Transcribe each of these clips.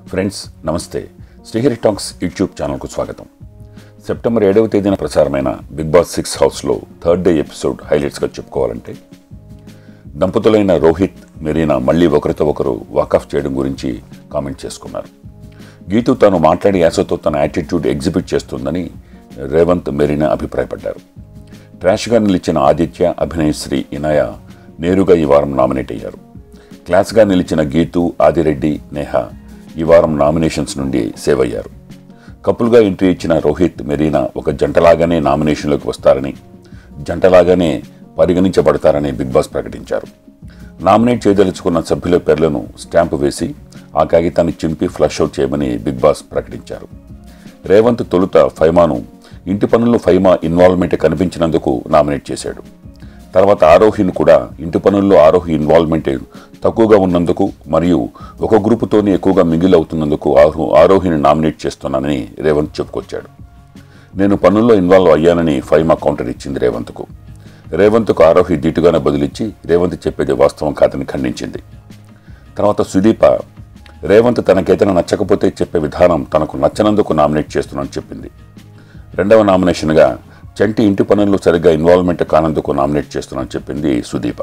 friends నమస్తే Srihari talks YouTube ఛానల్కు స్వాగతం సెప్టెంబర్ ఏడవ తేదీన ప్రసారమైన బిగ్ బాస్ సిక్స్ హౌస్లో థర్డ్ డే ఎపిసోడ్ హైలైట్స్గా చెప్పుకోవాలంటే దంపతులైన రోహిత్ మెరీనా మళ్ళీ ఒకరితో ఒకరు వాకఫ్ చేయడం గురించి కామెంట్ చేసుకున్నారు గీతు తాను మాట్లాడి యాసతో తన యాటిట్యూడ్ ఎగ్జిబిట్ చేస్తుందని రేవంత్ మెరీనా అభిప్రాయపడ్డారు ట్రాష్గా నిలిచిన ఆదిత్య అభినయశ్రీ ఇనయ నేరుగా ఈ వారం నామినేట్ అయ్యారు క్లాస్గా నిలిచిన గీతు ఆదిరెడ్డి నేహ ఈ వారం నామినేషన్స్ నుండి సేవ్ అయ్యారు కపుల్గా ఎంట్రీ ఇచ్చిన రోహిత్ మెరీనా ఒక జంటలాగానే నామినేషన్లోకి వస్తారని జంటలాగానే పరిగణించబడతారని బిగ్ బాస్ ప్రకటించారు నామినేట్ చేయదలుచుకున్న సభ్యుల పేర్లను స్టాంపు వేసి ఆ కాగితాన్ని చింపి ఫ్లష్ అవుట్ చేయమని బిగ్ బాస్ ప్రకటించారు రేవంత్ తొలుత ఫైమాను ఇంటి పనుల్లో ఫైమా ఇన్వాల్వ్మెంట్ కనిపించినందుకు నామినేట్ చేశాడు తర్వాత ఆరోహిని కూడా ఇంటి పనుల్లో ఆరోహి ఇన్వాల్వ్మెంట్ తక్కువగా ఉన్నందుకు మరియు ఒక గ్రూపుతోనే ఎక్కువగా మిగిలి అవుతున్నందుకు ఆరో ఆరోహిని నామినేట్ చేస్తున్నానని రేవంత్ చెప్పుకొచ్చాడు నేను పనుల్లో ఇన్వాల్వ్ అయ్యానని ఫైమా కౌంటర్ ఇచ్చింది రేవంత్కు రేవంత్కు ఆరోహి ధీటుగానే బదిలిచ్చి రేవంత్ చెప్పేది వాస్తవం కాదని ఖండించింది తర్వాత సుదీప రేవంత్ తనకేదైనా నచ్చకపోతే చెప్పే విధానం తనకు నచ్చనందుకు నామినేట్ చేస్తున్నానని చెప్పింది రెండవ నామినేషన్గా చంటి ఇంటి పనుల్లో సరిగ్గా ఇన్వాల్వ్మెంట్ కానందుకు నామినేట్ చేస్తున్నానని చెప్పింది సుదీప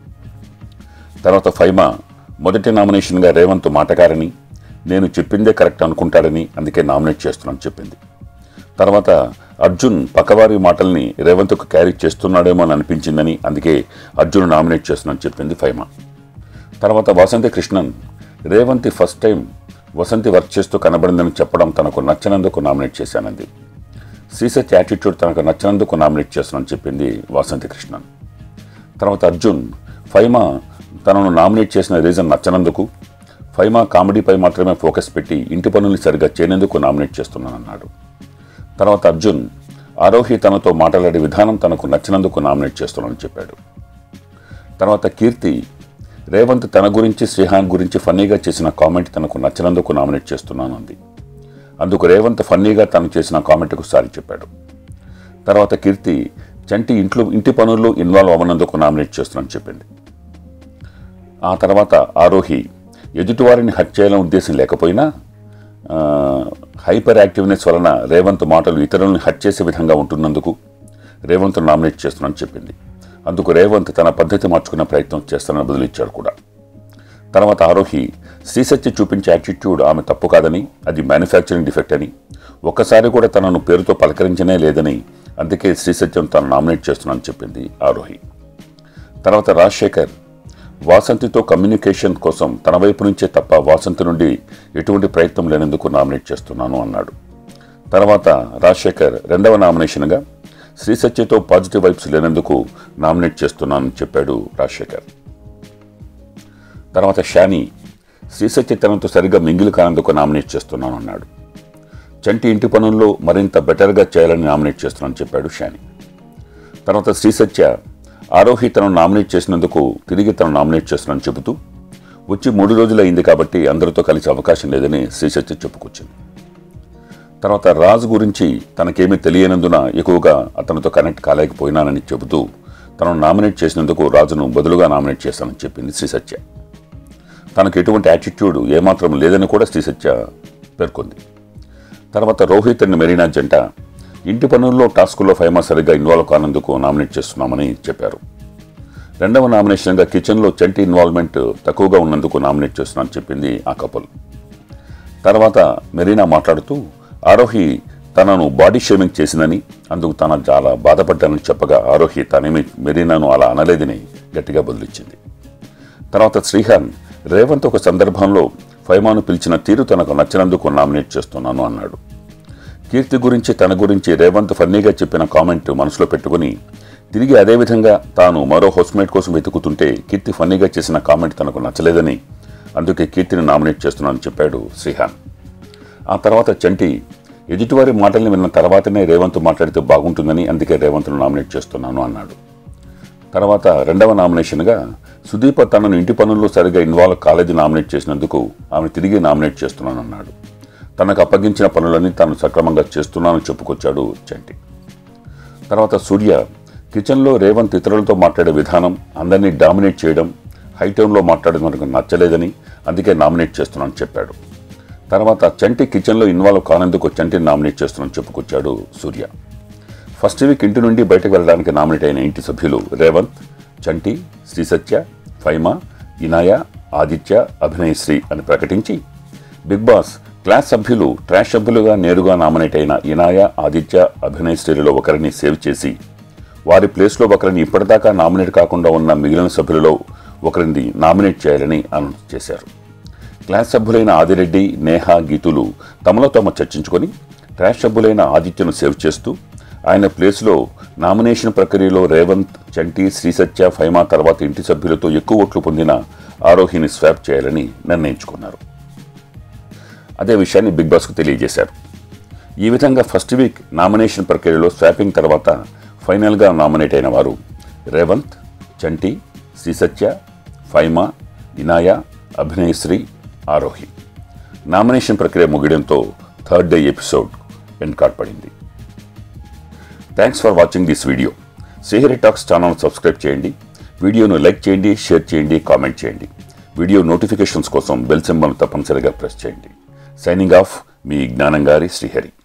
తర్వాత ఫైమా మొదటి నామినేషన్గా రేవంత్ మాటగారని నేను చెప్పిందే కరెక్ట్ అనుకుంటాడని అందుకే నామినేట్ చేస్తున్నానని చెప్పింది తర్వాత అర్జున్ పక్కవారి మాటల్ని రేవంత్కు క్యారీ చేస్తున్నాడేమో అని అనిపించిందని అందుకే అర్జున్ నామినేట్ చేస్తున్నానని చెప్పింది ఫైమా తర్వాత Vasanthi Krishnan Revanthi first time Vasanthi work చేస్తూ కనబడిందని చెప్పడం తనకు నచ్చనందుకు నామినేట్ చేశానంది సీసెచ్ యాటిట్యూడ్ తనకు నచ్చనందుకు నామినేట్ చేస్తున్నానని చెప్పింది వాసంతి కృష్ణన్ తర్వాత అర్జున్ ఫైమా తనను నామినేట్ చేసిన రీజన్ నచ్చనందుకు ఫైమా కామెడీపై మాత్రమే ఫోకస్ పెట్టి ఇంటి పనుల్ని సరిగ్గా చేయనందుకు నామినేట్ చేస్తున్నానన్నాడు తర్వాత అర్జున్ ఆరోహి తనతో మాట్లాడే విధానం తనకు నచ్చినందుకు నామినేట్ చేస్తున్నానని చెప్పాడు తర్వాత కీర్తి రేవంత్ తన గురించి శ్రీహాన్ గురించి ఫన్నీగా చేసిన కామెంట్ తనకు నచ్చినందుకు నామినేట్ చేస్తున్నాను అంది అందుకు రేవంత్ ఫన్నీగా తను చేసిన కామెంట్కు సారి చెప్పాడు తర్వాత కీర్తి చంటి ఇంట్లో ఇంటి పనుల్లో ఇన్వాల్వ్ అవ్వనందుకు నామినేట్ చేస్తున్నానని చెప్పింది ఆ తర్వాత ఆరోహి ఎదుటివారిని హత్య చేయాలని ఉద్దేశం లేకపోయినా ఆ, హైపర్ యాక్టివ్నెస్ వలన రేవంత్ మాటలు ఇతరులను హత్య చేసే విధంగా ఉంటున్నందుకు రేవంత్ నామినేట్ చేస్తున్నానని చెప్పింది అందుకు రేవంత్ తన పద్ధతి మార్చుకునే ప్రయత్నం చేస్తానని బదులిచ్చాడు కూడా తర్వాత ఆరోహి శ్రీసత్య చూపించే యాటిట్యూడ్ ఆమె తప్పు కాదని అది మ్యానుఫ్యాక్చరింగ్ డిఫెక్ట్ అని ఒక్కసారి కూడా తనను పేరుతో పలకరించనే లేదని అందుకే శ్రీసత్యం తను నామినేట్ చేస్తున్నానని చెప్పింది ఆరోహి తర్వాత రాజశేఖర్ వాసంతితో కమ్యూనికేషన్ కోసం తన వైపు నుంచే తప్ప వాసంతి నుండి ఎటువంటి ప్రయత్నం లేనందుకు నామినేట్ చేస్తున్నాను అన్నాడు తర్వాత రాజశేఖర్ రెండవ నామినేషన్గా శ్రీ సత్యతో పాజిటివ్ వైబ్స్ లేనందుకు నామినేట్ చేస్తున్నానని చెప్పాడు రాజశేఖర్ తర్వాత షాని శ్రీ సత్య తనతో సరిగ్గా మింగిలి కానందుకు నామినేట్ చేస్తున్నాను అన్నాడు చంటి ఇంటి పనుల్లో మరింత బెటర్గా చేయాలని నామినేట్ చేస్తున్నానని చెప్పాడు షాని తర్వాత శ్రీ సత్య ఆరోహి తనను నామినేట్ చేసినందుకు తిరిగి తను నామినేట్ చేస్తున్నానని చెబుతూ వచ్చి మూడు రోజులు అయింది కాబట్టి అందరితో కలిసి అవకాశం లేదని శ్రీ సత్య చెప్పుకొచ్చింది తర్వాత రాజు గురించి తనకేమీ తెలియనందున ఎక్కువగా అతనితో కనెక్ట్ కాలేకపోయినానని చెబుతూ తనను నామినేట్ చేసినందుకు రాజును బదులుగా నామినేట్ చేశానని చెప్పింది శ్రీ సత్య తనకు ఎటువంటి యాటిట్యూడ్ ఏమాత్రం లేదని కూడా శ్రీ సత్య పేర్కొంది తర్వాత రోహిత్ అండ్ మెరీనా జంట ఇంటి పనుల్లో టాస్కుల్లో ఫైమా సరిగ్గా ఇన్వాల్వ్ కానందుకు నామినేట్ చేస్తున్నామని చెప్పారు రెండవ నామినేషన్గా కిచెన్లో చంటి ఇన్వాల్వ్మెంట్ తక్కువగా ఉన్నందుకు నామినేట్ చేస్తున్నానని చెప్పింది ఆ కపుల్ తర్వాత మెరీనా మాట్లాడుతూ ఆరోహి తనను బాడీ షేమింగ్ చేసిందని అందుకు తన చాలా బాధపడ్డానని చెప్పగా ఆరోహి తనేమి మెరీనాను అలా అనలేదని గట్టిగా బదులిచ్చింది తర్వాత శ్రీహాన్ రేవంత్ ఒక సందర్భంలో ఫైమాను పిలిచిన తీరు తనకు నచ్చినందుకు నామినేట్ చేస్తున్నాను అన్నాడు కీర్తి గురించి తన గురించి రేవంత్ ఫన్నీగా చెప్పిన కామెంట్ మనసులో పెట్టుకుని తిరిగి అదేవిధంగా తాను మరో హౌస్మేట్ కోసం వెతుకుతుంటే కీర్తి ఫన్నీగా చేసిన కామెంట్ తనకు నచ్చలేదని అందుకే కీర్తిని నామినేట్ చేస్తున్నానని చెప్పాడు శ్రీహాన్ ఆ తర్వాత చంటి ఎదుటివారి మాటల్ని విన్న తర్వాతనే రేవంత్ మాట్లాడితే బాగుంటుందని అందుకే రేవంత్ను నామినేట్ చేస్తున్నాను అన్నాడు తర్వాత రెండవ నామినేషన్గా సుదీప తనను ఇంటి పనుల్లో సరిగా ఇన్వాల్వ్ కాలేజీ నామినేట్ చేసినందుకు ఆమె తిరిగి నామినేట్ చేస్తున్నానన్నాడు తనకు అప్పగించిన పనులన్నీ తాను సక్రమంగా చేస్తున్నానని చెప్పుకొచ్చాడు చంటి తర్వాత సూర్య కిచెన్లో రేవంత్ ఇతరులతో మాట్లాడే విధానం అందరినీ డామినేట్ చేయడం హైటౌన్లో మాట్లాడడం మనకు నచ్చలేదని అందుకే నామినేట్ చేస్తున్నానని చెప్పాడు తర్వాత చంటి కిచెన్లో ఇన్వాల్వ్ కానందుకు చంటిని నామినేట్ చేస్తున్నని చెప్పుకొచ్చాడు సూర్య ఫస్ట్ వీక్ ఇంటి నుండి బయటకు వెళ్ళడానికి నామినేట్ అయిన ఇంటి సభ్యులు రేవంత్ చంటి శ్రీసత్య ఫైమా ఇనాయ ఆదిత్య అభినయశ్రీ అని ప్రకటించి బిగ్ బాస్ క్లాస్ సభ్యులు ట్రాష్ సభ్యులుగా నేరుగా నామినేట్ అయిన ఇనాయ ఆదిత్య అభినయశ్రీలలో ఒకరిని సేవ్ చేసి వారి ప్లేస్లో ఒకరిని ఇప్పటిదాకా నామినేట్ కాకుండా ఉన్న మిగిలిన సభ్యులలో ఒకరిని నామినేట్ చేయాలని అనౌన్స్ చేశారు క్లాస్ సభ్యులైన ఆదిరెడ్డి నేహ గీతులు తమలో తాము చర్చించుకొని ట్రాష్ సభ్యులైన ఆదిత్యను సేవ్ చేస్తూ ఆయన ప్లేస్లో నామినేషన్ ప్రక్రియలో రేవంత్ చంటి శ్రీసత్య ఫైమా తర్వాత ఇంటి సభ్యులతో ఎక్కువ ఓట్లు పొందిన ఆరోహిని స్వాప్ చేయాలని నిర్ణయించుకున్నారు అదే విషయాన్ని బిగ్ బాస్కు తెలియజేశారు ఈ విధంగా ఫస్ట్ వీక్ నామినేషన్ ప్రక్రియలో స్వాపింగ్ తర్వాత ఫైనల్గా నామినేట్ అయిన వారు రేవంత్ చంటి శ్రీసత్య ఫైమా ఇనాయ అభినయశ్రీ ఆరోహి నామినేషన్ ప్రక్రియ ముగియడంతో third day episode end card పడింది thanks for watching this video Sihari talks channel subscribe చేయండి వీడియోను లైక్ చేయండి షేర్ చేయండి కామెంట్ చేయండి వీడియో నోటిఫికేషన్స్ కోసం బెల్ సింబల్ తప్పనిసరిగా ప్రెస్ చేయండి సైనింగ్ ఆఫ్ మీ జ్ఞానం గారి శ్రీహరి